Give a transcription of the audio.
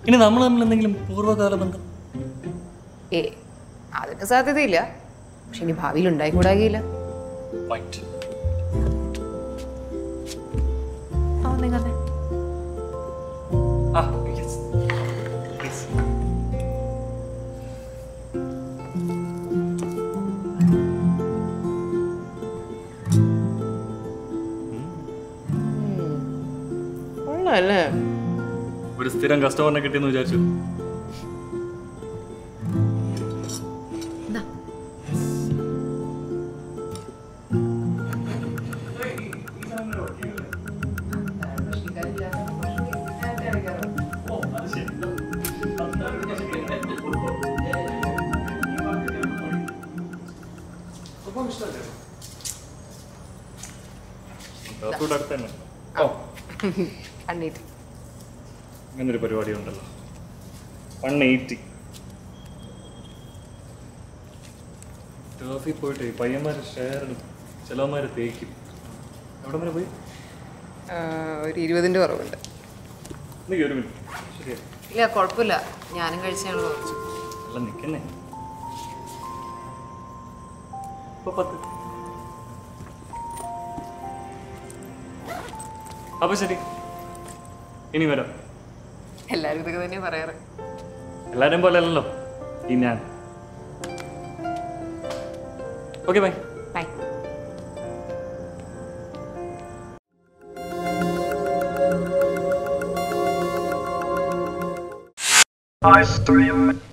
ഇനി നമ്മൾ തമ്മിൽ എന്തെങ്കിലും പൂർവ്വകാല ബന്ധം ഏ അതിന് സാധ്യതയില്ല പക്ഷെ ഇനി ഭാവിയിൽ ഉണ്ടായിക്കൂടാകില്ല പോയിന്റ് ആ യെസ് പ്ലീസ് കൊള്ളാല്ലേ ഒരു സ്ഥിരം കസ്റ്റമറിനെ കിട്ടിയെന്ന് വിചാരിച്ചു കാസർഗോഡ് അടുത്ത് തന്നെ ഓ കണ്ണീട്ട് അങ്ങനൊരു പരിപാടി ഉണ്ടല്ലോ വൺ എയ്റ്റി ടേഫിൽ പോയിട്ട് പയ്യന്മാർ ഷെയർ ചിലവന്മാർ തേക്കും എവിടെ വരെ പോയി ഒരു ഇരുപതിൻ്റെ കുറവുണ്ട് നീ ഒരു മിനിറ്റ് ശരിയാ ഇല്ല കുഴപ്പമില്ല ഞാനും കഴിച്ചാണല്ലോ അല്ല നിൽക്കുന്നേ ഇപ്പൊ പത്ത് അപ്പൊ ശരി ഇനി വരാം എല്ലാവരും ഇതൊക്കെ തന്നെ പറയാറ് എല്ലാവരും പോലെ അല്ലല്ലോ ഈ ഞാൻ okay bye bye I stream